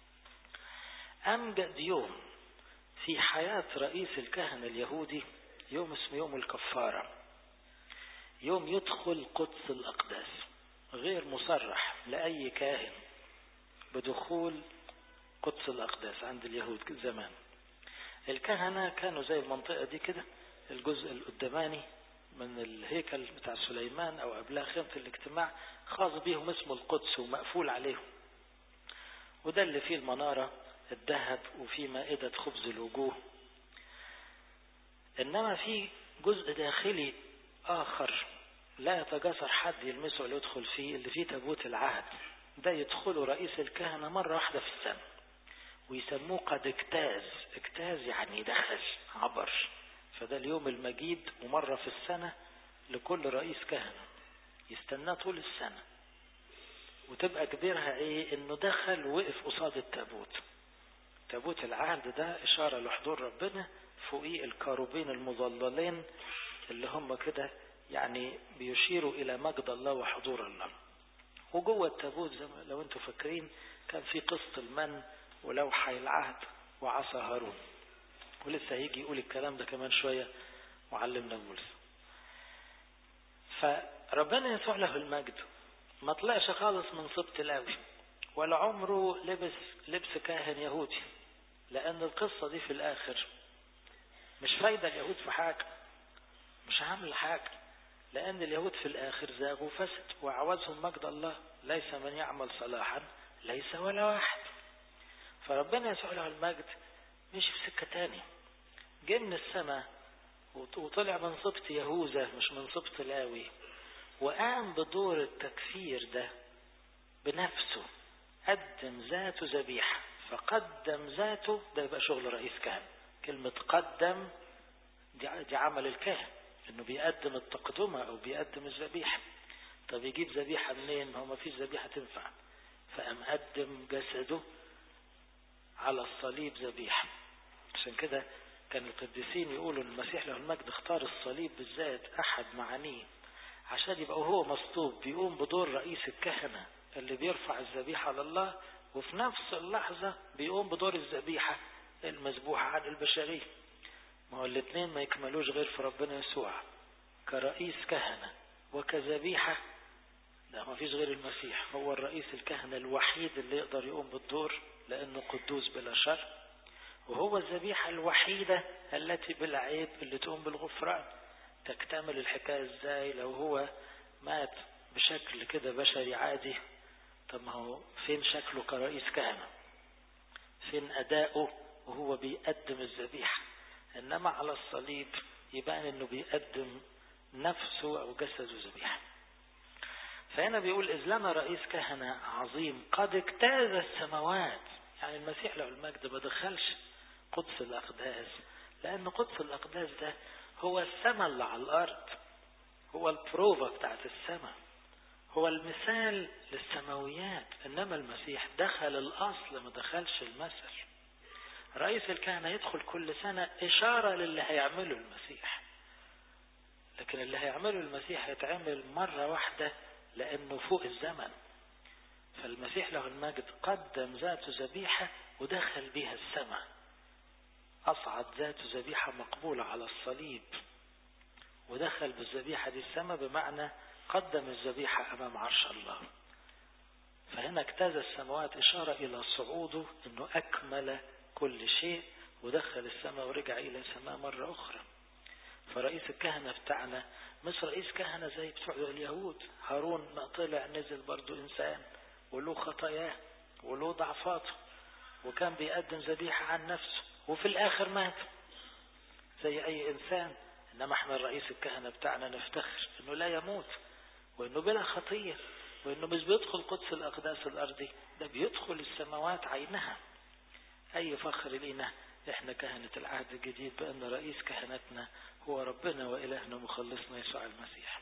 أمجد يوم في حياة رئيس الكهنة اليهودي يوم اسمه يوم الكفارة يوم يدخل قدس الأقداس غير مصرح لأي كاهن بدخول قدس الأقداس عند اليهود زمان الكهنة كانوا زي المنطقة دي كده الجزء القداماني من الهيكل بتاع سليمان أو قبلها خيمة الاجتماع خاص بيهم اسمه القدس ومقفول عليهم وده اللي فيه المنارة الذهب وفيه مائدة خبز الوجوه إنما في جزء داخلي آخر لا يتجاسر حد يلمسه ولا يدخل فيه اللي فيه تابوت العهد ده يدخله رئيس الكهنة مرة واحدة في السنة ويسموه قد اجتاز اجتاز يعني دخل عبر فده اليوم المجيد ومرة في السنة لكل رئيس كهنة يستناه طول السنة وتبقى كبيرها ايه انه دخل وقف قصاد التابوت تابوت العهد ده اشارة لحضور ربنا فوقيه الكاروبين المظللين اللي هم كده يعني بيشيروا الى مجد الله وحضور الله وجوه التابوت زي ما لو انتم فاكرين كان في قسط المن ولوحي العهد وعصا هارون ولسه هيجي يقول الكلام ده كمان شوية معلمنا بولس فربنا يسوع له المجد ما طلعش خالص من سبط لاوي ولا عمره لبس لبس كاهن يهودي لأن القصة دي في الآخر مش فايدة اليهود في حاجة مش عامل حاجة لأن اليهود في الآخر زاغوا فسد وعوزهم مجد الله ليس من يعمل صلاحا ليس ولا واحد فربنا يسوع له المجد مشي في سكة تاني جه من السماء وطلع من سبط يهوذا مش من سبط لاوي وقام بدور التكفير ده بنفسه قدم ذاته ذبيحة فقدم ذاته ده يبقى شغل رئيس كهنة كلمة قدم دي, دي عمل الكاهن انه بيقدم التقدمة او بيقدم الذبيحة طب يجيب ذبيحة منين ما هو ما فيش ذبيحة تنفع فقام قدم جسده على الصليب ذبيحة عشان كده كان القديسين يقولوا ان المسيح له المجد اختار الصليب بالذات احد معانيه عشان يبقى هو مصلوب بيقوم بدور رئيس الكهنة اللي بيرفع الذبيحة لله وفي نفس اللحظة بيقوم بدور الذبيحة المذبوحة عن البشرية ما هو الاثنين ما يكملوش غير في ربنا يسوع كرئيس كهنة وكذبيحة لا ما فيش غير المسيح هو الرئيس الكهنة الوحيد اللي يقدر يقوم بالدور لأنه قدوس بلا شر وهو الذبيحة الوحيدة التي بلا عيب اللي تقوم بالغفران تكتمل الحكاية ازاي لو هو مات بشكل كده بشري عادي طب ما هو فين شكله كرئيس كهنة فين أداؤه وهو بيقدم الذبيحة إنما على الصليب يبان إنه بيقدم نفسه أو جسده ذبيحة فهنا بيقول إذ لنا رئيس كهنة عظيم قد اجتاز السماوات يعني المسيح له المجد ما دخلش قدس الأقداس لأن قدس الأقداس ده هو السماء اللي على الأرض هو البروفا بتاعت السماء هو المثال للسماويات إنما المسيح دخل الأصل ما دخلش المثل رئيس الكهنة يدخل كل سنة إشارة للي هيعمله المسيح لكن اللي هيعمله المسيح هيتعمل مرة واحدة لأنه فوق الزمن فالمسيح له المجد قدم ذاته ذبيحة ودخل بها السماء أصعد ذاته ذبيحة مقبولة على الصليب ودخل بالذبيحة دي السماء بمعنى قدم الذبيحة أمام عرش الله فهنا اجتاز السماوات إشارة إلى صعوده أنه أكمل كل شيء ودخل السماء ورجع إلى السماء مرة أخرى فرئيس الكهنة بتاعنا مش رئيس كهنة زي بتوع اليهود هارون ما طلع نزل برضو إنسان وله خطاياه وله ضعفاته وكان بيقدم ذبيحة عن نفسه وفي الآخر مات زي أي إنسان إنما احنا الرئيس الكهنة بتاعنا نفتخر إنه لا يموت وإنه بلا خطية وإنه مش بيدخل قدس الأقداس الأرضي ده بيدخل السماوات عينها أي فخر لينا إحنا كهنة العهد الجديد بأن رئيس كهنتنا هو ربنا وإلهنا مخلصنا يسوع المسيح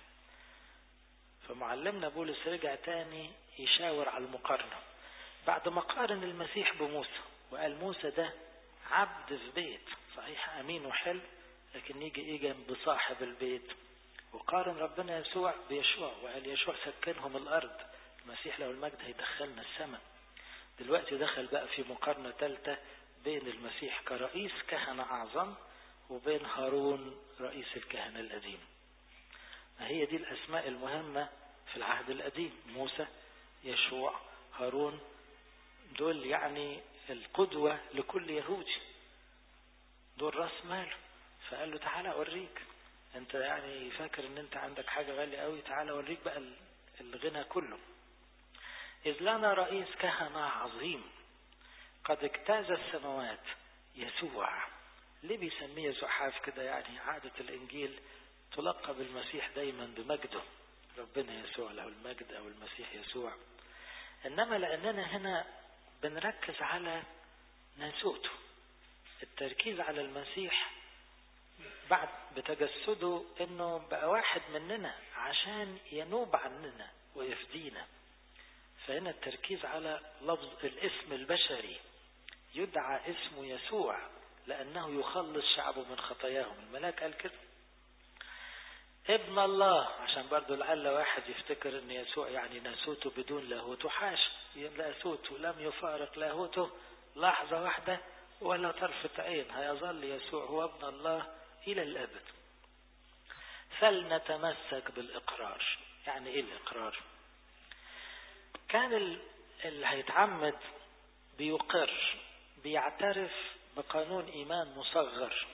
فمعلمنا بولس رجع تاني يشاور على المقارنة بعد ما قارن المسيح بموسى وقال موسى ده عبد في بيت صحيح أمين وحلو لكن يجي إيه جنب صاحب البيت وقارن ربنا يسوع بيشوع وقال يشوع سكنهم الأرض المسيح له المجد هيدخلنا السماء دلوقتي دخل بقى في مقارنة ثالثة بين المسيح كرئيس كهنة أعظم وبين هارون رئيس الكهنة القديم هي دي الأسماء المهمة في العهد القديم موسى يشوع هارون دول يعني القدوة لكل يهودي دول راس ماله فقال له تعالى أوريك انت يعني فاكر ان انت عندك حاجة غالية قوي تعالى أوريك بقى الغنى كله إذ لنا رئيس كهنة عظيم قد اجتاز السماوات يسوع ليه بيسميه زحاف كده يعني عادة الإنجيل تلقب المسيح دايما بمجده ربنا يسوع له المجد أو المسيح يسوع إنما لأننا هنا بنركز على ناسوته التركيز على المسيح بعد بتجسده انه بقى واحد مننا عشان ينوب عننا ويفدينا فهنا التركيز على لفظ الاسم البشري يدعى اسمه يسوع لأنه يخلص شعبه من خطاياهم الملاك قال كده ابن الله عشان برضو لعل واحد يفتكر ان يسوع يعني ناسوته بدون لاهوته حاش ناسوته لم يفارق لاهوته لحظة واحدة ولا طرفة عين هيظل يسوع هو ابن الله إلى الأبد فلنتمسك بالإقرار يعني إيه الإقرار كان اللي هيتعمد بيقر بيعترف بقانون إيمان مصغر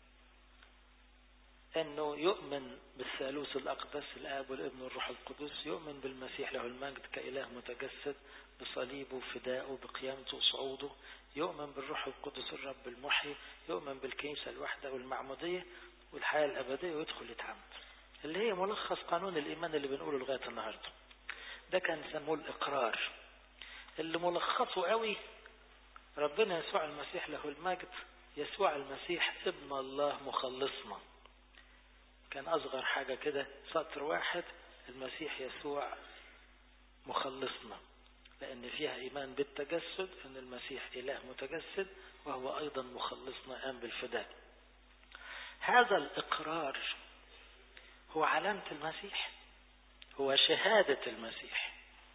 أنه يؤمن بالثالوث الأقدس الآب والابن والروح القدس يؤمن بالمسيح له المجد كإله متجسد بصليبه وفدائه بقيامته وصعوده يؤمن بالروح القدس الرب المحيي يؤمن بالكنيسة الواحدة والمعمودية والحياة الأبدية ويدخل يتعمد اللي هي ملخص قانون الإيمان اللي بنقوله لغاية النهاردة ده كان يسموه الإقرار اللي ملخصه قوي ربنا يسوع المسيح له المجد يسوع المسيح ابن الله مخلصنا كان أصغر حاجة كده سطر واحد المسيح يسوع مخلصنا لأن فيها إيمان بالتجسد أن المسيح إله متجسد وهو أيضا مخلصنا قام بالفداء هذا الإقرار هو علامة المسيح هو شهادة المسيح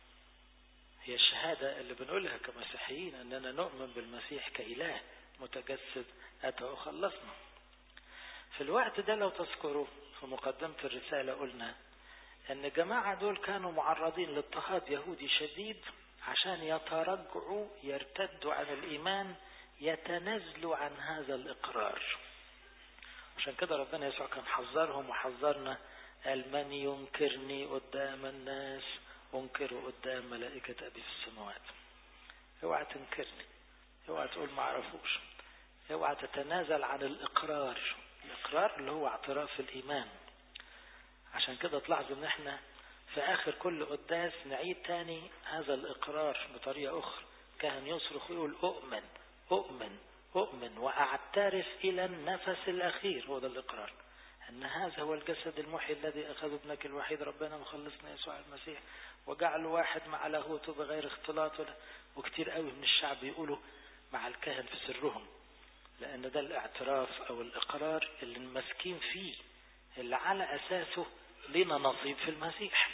هي الشهادة اللي بنقولها كمسيحيين أننا نؤمن بالمسيح كإله متجسد أتى وخلصنا في الوقت ده لو تذكروا في مقدمة الرسالة قلنا أن جماعة دول كانوا معرضين لاضطهاد يهودي شديد عشان يترجعوا يرتدوا عن الإيمان يتنازلوا عن هذا الإقرار عشان كده ربنا يسوع كان حذرهم وحذرنا قال من ينكرني قدام الناس أنكره قدام ملائكة أبي في السماوات اوعى تنكرني اوعى تقول ما اعرفوش اوعى تتنازل عن الإقرار الإقرار اللي هو اعتراف الإيمان عشان كده تلاحظوا ان احنا في آخر كل قداس نعيد تاني هذا الإقرار بطريقة أخرى كان يصرخ يقول أؤمن أؤمن أؤمن وأعترف إلى النفس الأخير هو ده الإقرار أن هذا هو الجسد المحيي الذي أخذ ابنك الوحيد ربنا مخلصنا يسوع المسيح وجعله واحد مع لاهوته بغير اختلاط وكتير قوي من الشعب يقولوا مع الكاهن في سرهم لأن ده الاعتراف أو الإقرار اللي ماسكين فيه اللي على أساسه لنا نصيب في المسيح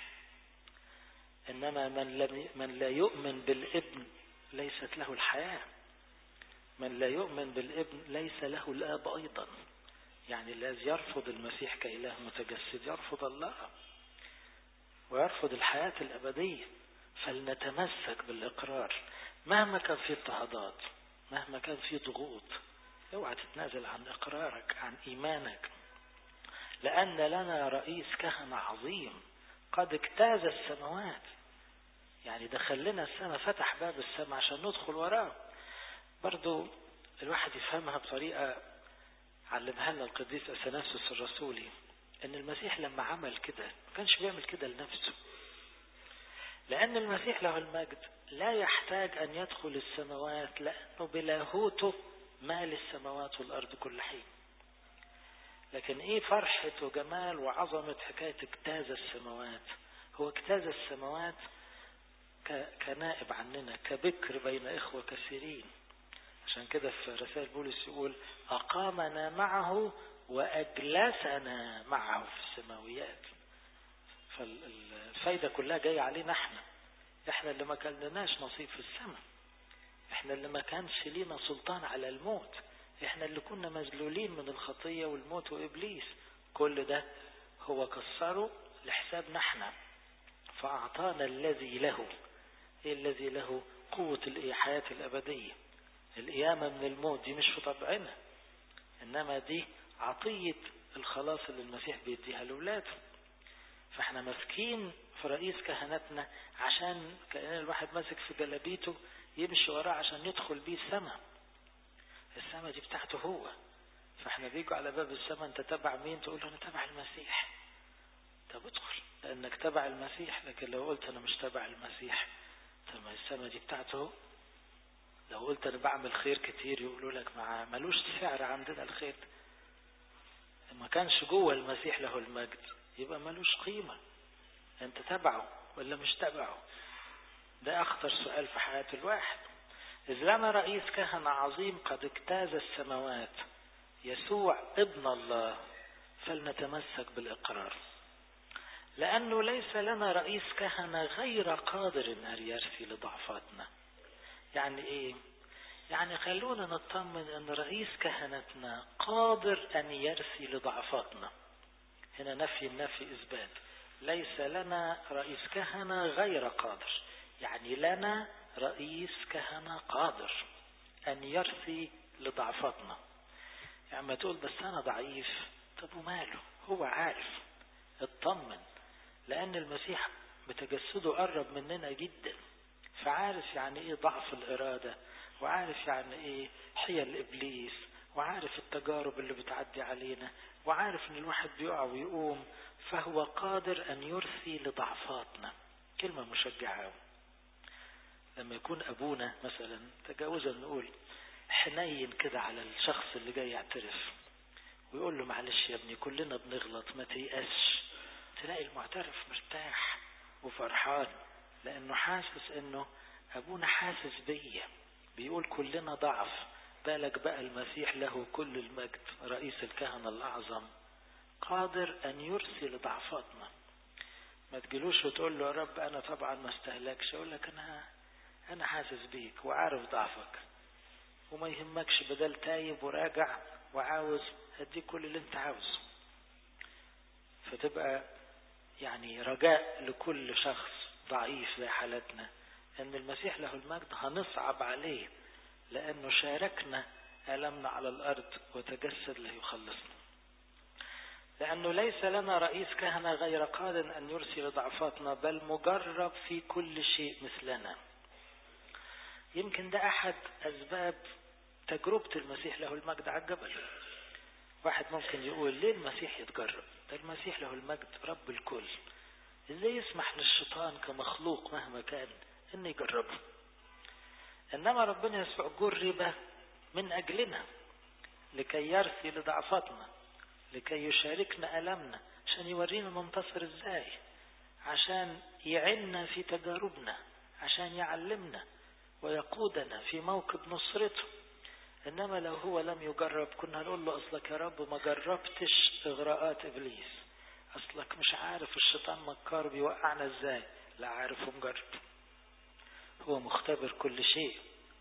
إنما من, لم من لا يؤمن بالابن ليست له الحياة من لا يؤمن بالابن ليس له الآب أيضا يعني الذي يرفض المسيح كإله متجسد يرفض الله ويرفض الحياة الأبدية فلنتمسك بالإقرار مهما كان في اضطهادات مهما كان في ضغوط اوعى تتنازل عن إقرارك عن إيمانك لأن لنا رئيس كهنة عظيم قد اجتاز السماوات يعني دخل لنا السماء فتح باب السماء عشان ندخل وراه برضو الواحد يفهمها بطريقة علمها لنا القديس أثناسوس الرسولي ان المسيح لما عمل كده ما كانش بيعمل كده لنفسه لأن المسيح له المجد لا يحتاج أن يدخل السماوات لأنه بلاهوته مال السماوات والأرض كل حين لكن ايه فرحة وجمال وعظمة حكاية اجتاز السماوات هو اجتاز السماوات كنائب عننا كبكر بين إخوة كثيرين عشان كده في رسائل بولس يقول أقامنا معه وأجلسنا معه في السماويات فالفايدة كلها جاية علينا احنا احنا اللي ما كان لناش نصيب في السماء احنا اللي ما كانش لينا سلطان على الموت احنا اللي كنا مذلولين من الخطية والموت وإبليس كل ده هو كسره لحسابنا احنا فأعطانا الذي له ايه الذي له قوة الحياة الأبدية القيامة من الموت دي مش في طبعنا إنما دي عطية الخلاص اللي المسيح بيديها لأولاده فاحنا ماسكين في رئيس كهنتنا عشان كأن الواحد ماسك في جلابيته يمشي وراه عشان يدخل بيه السماء السماء دي بتاعته هو فاحنا بيجوا على باب السماء انت تبع مين تقول له انا تبع المسيح طب ادخل لانك تبع المسيح لكن لو قلت انا مش تبع المسيح طب ما السماء دي بتاعته لو قلت انا بعمل خير كتير يقولوا لك مع ملوش سعر عندنا الخير ما كانش جوه المسيح له المجد يبقى ملوش قيمة انت تبعه ولا مش تبعه ده اخطر سؤال في حياة الواحد إذ لنا رئيس كهنة عظيم قد اجتاز السماوات يسوع ابن الله فلنتمسك بالإقرار لأنه ليس لنا رئيس كهنة غير قادر أن يرثي لضعفاتنا يعني إيه؟ يعني خلونا نطمن أن رئيس كهنتنا قادر أن يرثي لضعفاتنا هنا نفي النفي إثبات ليس لنا رئيس كهنة غير قادر يعني لنا رئيس كهنة قادر أن يرثي لضعفاتنا يعني ما تقول بس أنا ضعيف طب وماله هو عارف اطمن لأن المسيح بتجسده قرب مننا جدا فعارف يعني ايه ضعف الإرادة وعارف يعني ايه حيل إبليس وعارف التجارب اللي بتعدي علينا وعارف ان الواحد بيقع ويقوم فهو قادر ان يرثي لضعفاتنا كلمة مشجعة لما يكون ابونا مثلا تجاوزا نقول حنين كده على الشخص اللي جاي يعترف ويقول له معلش يا ابني كلنا بنغلط ما تيأسش تلاقي المعترف مرتاح وفرحان لانه حاسس انه ابونا حاسس بيا بيقول كلنا ضعف بالك بقى المسيح له كل المجد رئيس الكهنة الأعظم قادر أن يرسل ضعفاتنا ما تجيلوش وتقول له يا رب أنا طبعا ما استهلكش أقول لك أنا أنا حاسس بيك وعارف ضعفك وما يهمكش بدل تايب وراجع وعاوز هديك كل اللي أنت عاوزه فتبقى يعني رجاء لكل شخص ضعيف زي حالتنا أن المسيح له المجد هنصعب عليه لأنه شاركنا ألمنا على الأرض وتجسد ليخلصنا لأنه ليس لنا رئيس كهنة غير قادر أن يرسل ضعفاتنا بل مجرب في كل شيء مثلنا يمكن ده أحد أسباب تجربة المسيح له المجد على الجبل واحد ممكن يقول ليه المسيح يتجرب ده المسيح له المجد رب الكل ازاي يسمح للشيطان كمخلوق مهما كان انه يجربه انما ربنا يسوع جرب من اجلنا لكي يرثي لضعفاتنا لكي يشاركنا ألمنا عشان يورينا ننتصر ازاي عشان يعنا في تجاربنا عشان يعلمنا ويقودنا في موكب نصرته انما لو هو لم يجرب كنا نقول له اصلك يا رب ما جربتش اغراءات ابليس اصلك مش عارف الشيطان مكار بيوقعنا ازاي لا عارف ومجرب هو مختبر كل شيء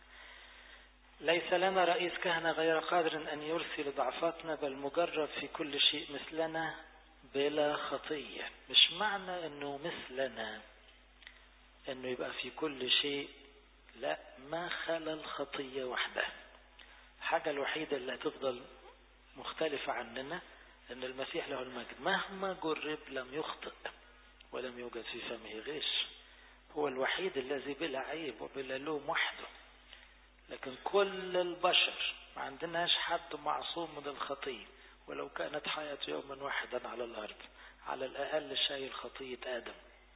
ليس لنا رئيس كهنة غير قادر أن يرسل ضعفاتنا بل مجرب في كل شيء مثلنا بلا خطية مش معنى أنه مثلنا أنه يبقى في كل شيء لا ما خلا الخطية وحدها الحاجة الوحيدة اللي هتفضل مختلفة عننا أن المسيح له المجد مهما جرب لم يخطئ ولم يوجد في فمه غش هو الوحيد الذي بلا عيب وبلا لوم وحده لكن كل البشر ما عندناش حد معصوم من الخطية ولو كانت حياته يوما واحدا على الأرض على الأقل شايل خطية آدم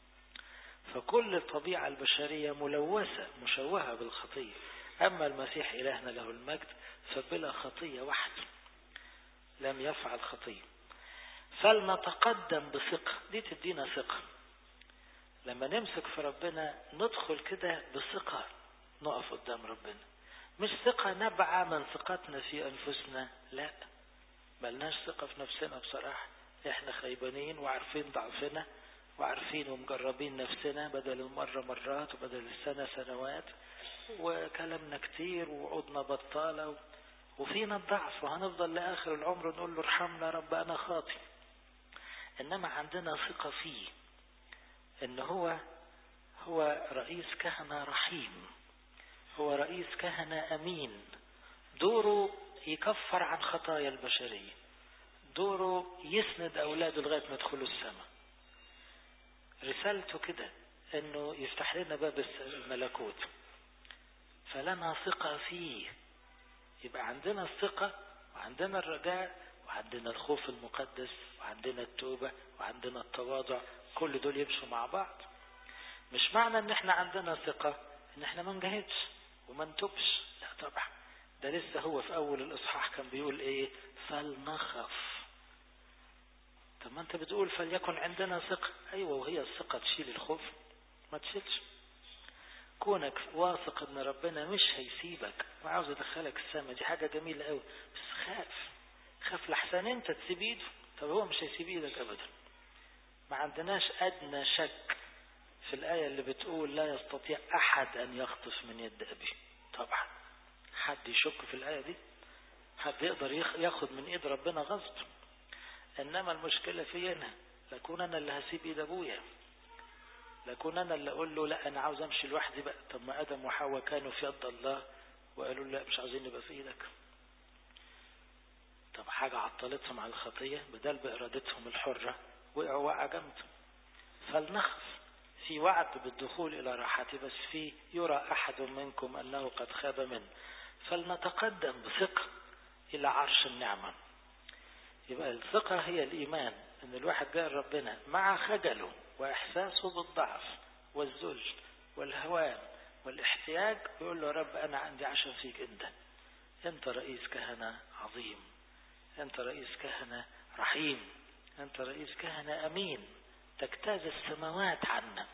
فكل الطبيعة البشرية ملوثة مشوهة بالخطية أما المسيح إلهنا له المجد فبلا خطية وحده لم يفعل خطية فلنتقدم بثقة دي تدينا ثقة لما نمسك في ربنا ندخل كده بثقة نقف قدام ربنا مش ثقة نبعة من ثقتنا في أنفسنا لا ملناش ثقة في نفسنا بصراحة احنا خيبانين وعارفين ضعفنا وعارفين ومجربين نفسنا بدل المرة مرات وبدل السنة سنوات وكلامنا كتير ووعودنا بطالة وفينا الضعف وهنفضل لآخر العمر نقول له ارحمنا رب أنا خاطي إنما عندنا ثقة فيه إن هو هو رئيس كهنة رحيم هو رئيس كهنة أمين دوره يكفر عن خطايا البشرية دوره يسند أولاده لغاية ما يدخلوا السماء رسالته كده انه يفتح لنا باب الملكوت فلنا ثقة فيه يبقى عندنا الثقة وعندنا الرجاء وعندنا الخوف المقدس وعندنا التوبة وعندنا التواضع كل دول يمشوا مع بعض مش معنى ان احنا عندنا ثقة ان احنا ما نجاهدش وما نتوبش لا طبعا ده لسه هو في اول الاصحاح كان بيقول ايه فلنخف طب ما انت بتقول فليكن عندنا ثقة ايوه وهي الثقة تشيل الخوف ما تشيلش كونك واثق ان ربنا مش هيسيبك وعاوز يدخلك السماء دي حاجة جميلة قوي بس خاف خاف لحسن انت تسيب ايده طب هو مش هيسيب ايدك ابدا ما عندناش ادنى شك في الآية اللي بتقول لا يستطيع أحد أن يخطف من يد أبيه طبعا حد يشك في الآية دي حد يقدر ياخد من إيد ربنا غصب إنما المشكلة في أنا لكون أنا اللي هسيب إيد أبويا لكون أنا اللي أقول له لا أنا عاوز أمشي لوحدي بقى طب ما آدم وحواء كانوا في يد الله وقالوا لا مش عاوزين نبقى في إيدك طب حاجة عطلتهم على الخطية بدل بإرادتهم الحرة وقعوا وقع جامد فلنخف في وعد بالدخول إلى راحتي بس في يرى أحد منكم أنه قد خاب منه فلنتقدم بثقة إلى عرش النعمة يبقى الثقة هي الإيمان أن الواحد جاء ربنا مع خجله وإحساسه بالضعف والذل والهوان والاحتياج يقول له رب أنا عندي عشان فيك أنت أنت رئيس كهنة عظيم أنت رئيس كهنة رحيم أنت رئيس كهنة أمين تجتاز السماوات عنا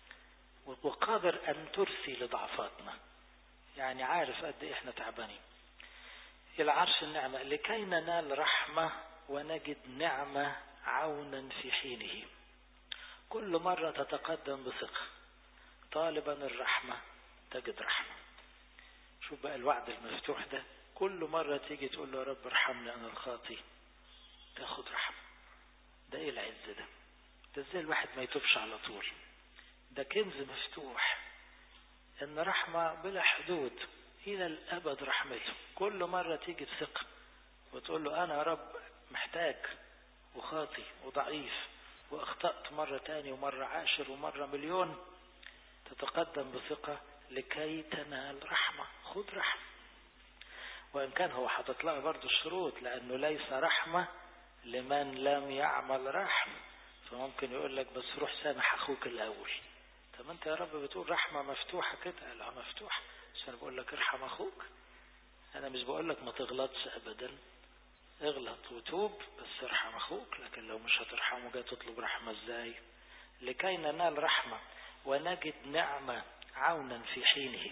وقادر أن ترسي لضعفاتنا يعني عارف قد إيه إحنا تعبانين إلى عرش النعمة لكي ننال رحمة ونجد نعمة عونا في حينه كل مرة تتقدم بثقة طالبا الرحمة تجد رحمة شوف بقى الوعد المفتوح ده كل مرة تيجي تقول له يا رب ارحمني أنا الخاطي تاخد رحمة ده ايه العز ده ده ازاي الواحد ما يتوبش على طول ده كنز مفتوح ان رحمة بلا حدود الى الابد رحمته كل مرة تيجي بثقة وتقول له انا يا رب محتاج وخاطي وضعيف واخطأت مرة تاني ومرة عاشر ومرة مليون تتقدم بثقة لكي تنال رحمة خد رحمة وإن كان هو حاطط لها برضه الشروط لأنه ليس رحمة لمن لم يعمل رحم فممكن يقول لك بس روح سامح أخوك الأول طب أنت يا رب بتقول رحمة مفتوحة كده لا مفتوحة بس أنا بقول لك ارحم أخوك أنا مش بقول لك ما تغلطش أبدا اغلط وتوب بس ارحم أخوك لكن لو مش هترحمه جاي تطلب رحمة ازاي لكي ننال رحمة ونجد نعمة عونا في حينه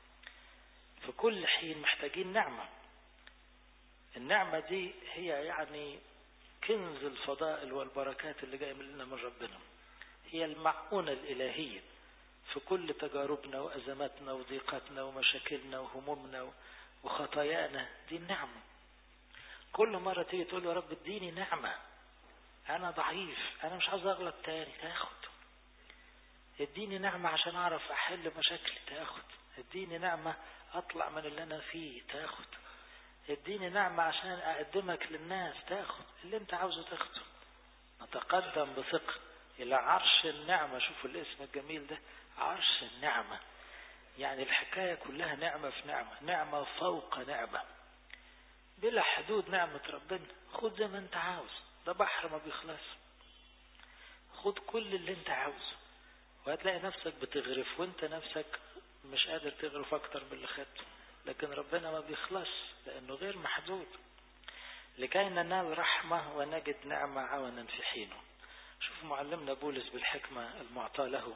في كل حين محتاجين نعمة النعمة دي هي يعني كنز الفضائل والبركات اللي جاية لنا من ربنا هي المعونة الإلهية في كل تجاربنا وأزماتنا وضيقاتنا ومشاكلنا وهمومنا وخطايانا دي النعمة كل مرة تيجي تقول يا رب اديني نعمة أنا ضعيف أنا مش عاوز أغلط تاني تاخد اديني نعمة عشان أعرف أحل مشاكلي تاخد اديني نعمة أطلع من اللي أنا فيه تاخد اديني نعمة عشان أقدمك للناس تاخد اللي أنت عاوزه تاخده نتقدم بثقة إلى عرش النعمة شوفوا الاسم الجميل ده عرش النعمة يعني الحكاية كلها نعمة في نعمة نعمة فوق نعمة بلا حدود نعمة ربنا خد زي ما انت عاوز ده بحر ما بيخلص خد كل اللي انت عاوزه وهتلاقي نفسك بتغرف وانت نفسك مش قادر تغرف اكتر من اللي خدته لكن ربنا ما بيخلص لانه غير محدود لكي ننال رحمة ونجد نعمة عونا في حينه شوف معلمنا بولس بالحكمة المعطاة له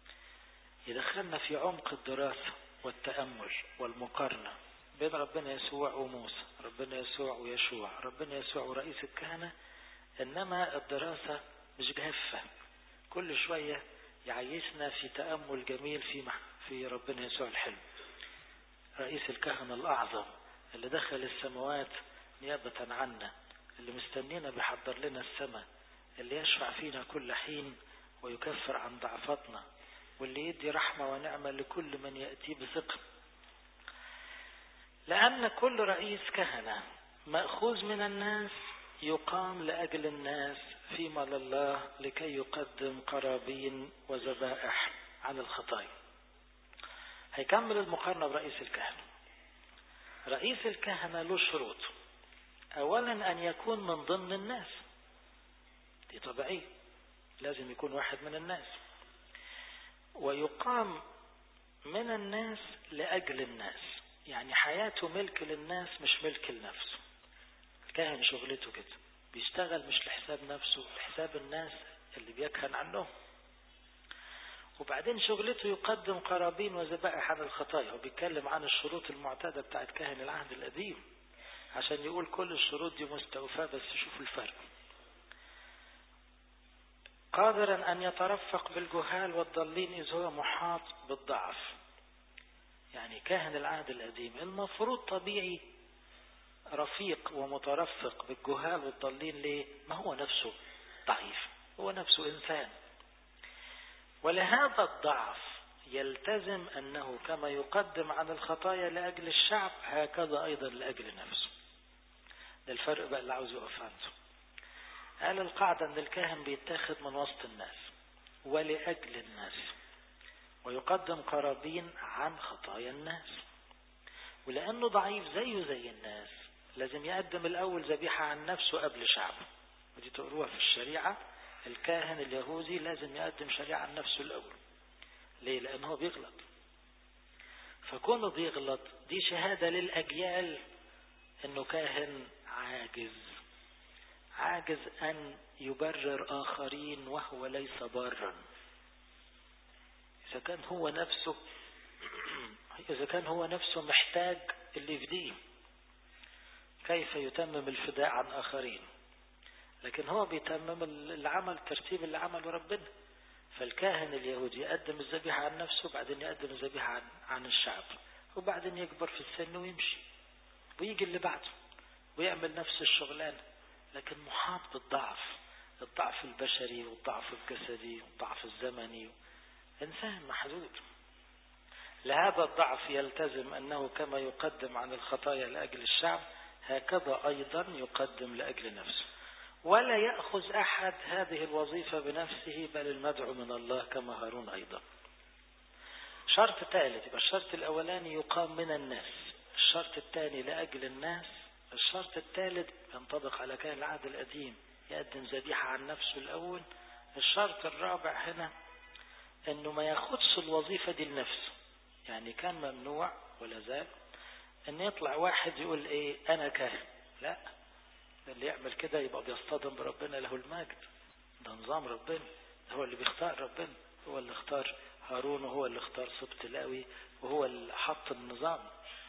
يدخلنا في عمق الدراسة والتأمل والمقارنة بين ربنا يسوع وموسى ربنا يسوع ويشوع ربنا يسوع ورئيس الكهنة إنما الدراسة مش جافة كل شوية يعيشنا في تأمل جميل في في ربنا يسوع الحلو رئيس الكهنة الأعظم اللي دخل السماوات نيابة عنا اللي مستنينا بيحضر لنا السماء اللي يشفع فينا كل حين ويكفر عن ضعفاتنا واللي يدي رحمة ونعمة لكل من يأتي بثقة لأن كل رئيس كهنة مأخوذ من الناس يقام لأجل الناس فيما لله لكي يقدم قرابين وذبائح عن الخطايا هيكمل المقارنة برئيس الكهنة رئيس الكهنة له شروط أولا أن يكون من ضمن الناس دي طبيعية لازم يكون واحد من الناس ويقام من الناس لأجل الناس يعني حياته ملك للناس مش ملك لنفسه الكاهن شغلته كده بيشتغل مش لحساب نفسه لحساب الناس اللي بيكهن عنهم وبعدين شغلته يقدم قرابين وذبائح عن الخطايا وبيتكلم عن الشروط المعتادة بتاعت كاهن العهد القديم عشان يقول كل الشروط دي مستوفاة بس شوفوا الفرق قادرا أن يترفق بالجهال والضالين إذ هو محاط بالضعف يعني كاهن العهد القديم المفروض طبيعي رفيق ومترفق بالجهال والضالين ليه ما هو نفسه ضعيف هو نفسه إنسان ولهذا الضعف يلتزم أنه كما يقدم عن الخطايا لأجل الشعب هكذا أيضا لأجل نفسه ده الفرق بقى اللي عاوز يقف عنده قال القاعدة أن الكاهن بيتاخد من وسط الناس ولأجل الناس ويقدم قرابين عن خطايا الناس ولأنه ضعيف زيه زي الناس لازم يقدم الأول ذبيحة عن نفسه قبل شعبه ودي تقروها في الشريعة الكاهن اليهودي لازم يقدم شريعة عن نفسه الأول ليه؟ لأن هو بيغلط فكونه بيغلط دي شهادة للأجيال أنه كاهن عاجز عاجز أن يبرر آخرين وهو ليس برا إذا كان هو نفسه إذا كان هو نفسه محتاج اللي يفديه كيف يتمم الفداء عن آخرين لكن هو بيتمم العمل ترتيب اللي عمله ربنا فالكاهن اليهودي يقدم الذبيحة عن نفسه وبعدين يقدم الذبيحة عن, عن الشعب وبعدين يكبر في السن ويمشي ويجي اللي بعده ويعمل نفس الشغلانة لكن محاط بالضعف الضعف البشري والضعف الجسدي والضعف الزمني إنسان محدود لهذا الضعف يلتزم أنه كما يقدم عن الخطايا لأجل الشعب هكذا أيضا يقدم لأجل نفسه ولا يأخذ أحد هذه الوظيفة بنفسه بل المدعو من الله كما هارون أيضا شرط ثالث يبقى الشرط الأولاني يقام من الناس الشرط الثاني لأجل الناس الشرط الثالث ينطبق على كاهن العهد القديم يقدم ذبيحة عن نفسه الأول الشرط الرابع هنا انه ما ياخدش الوظيفة دي لنفسه يعني كان ممنوع ولا زال ان يطلع واحد يقول ايه انا كاهن لا اللي يعمل كده يبقى بيصطدم بربنا له المجد ده نظام ربنا هو اللي بيختار ربنا هو اللي اختار هارون وهو اللي اختار سبط لاوي وهو اللي حط النظام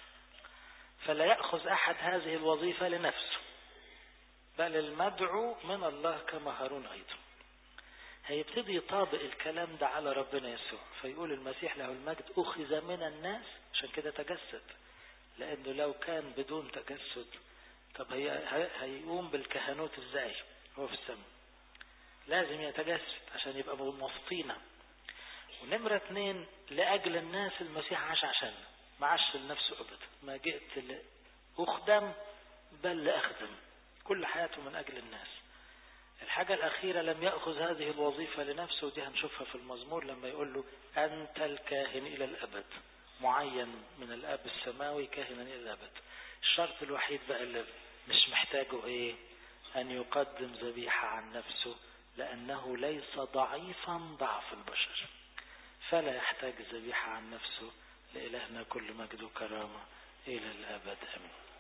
فلا يأخذ أحد هذه الوظيفة لنفسه بل المدعو من الله كما هارون أيضا هيبتدي يطابق الكلام ده على ربنا يسوع فيقول المسيح له المجد أخذ من الناس عشان كده تجسد لأنه لو كان بدون تجسد طب هي هيقوم بالكهنوت ازاي هو في السماء لازم يتجسد عشان يبقى وسطينا ونمرة اتنين لأجل الناس المسيح عاش عشان ما عاش لنفسه أبدا ما جئت لأخدم بل لأخدم كل حياته من أجل الناس الحاجة الأخيرة لم يأخذ هذه الوظيفة لنفسه ودي هنشوفها في المزمور لما يقول له أنت الكاهن إلى الأبد معين من الأب السماوي كاهنا إلى الأبد الشرط الوحيد بقى اللي مش محتاجه إيه أن يقدم ذبيحة عن نفسه لأنه ليس ضعيفا ضعف البشر فلا يحتاج الذبيحة عن نفسه لإلهنا كل مجد وكرامة إلى الأبد أمين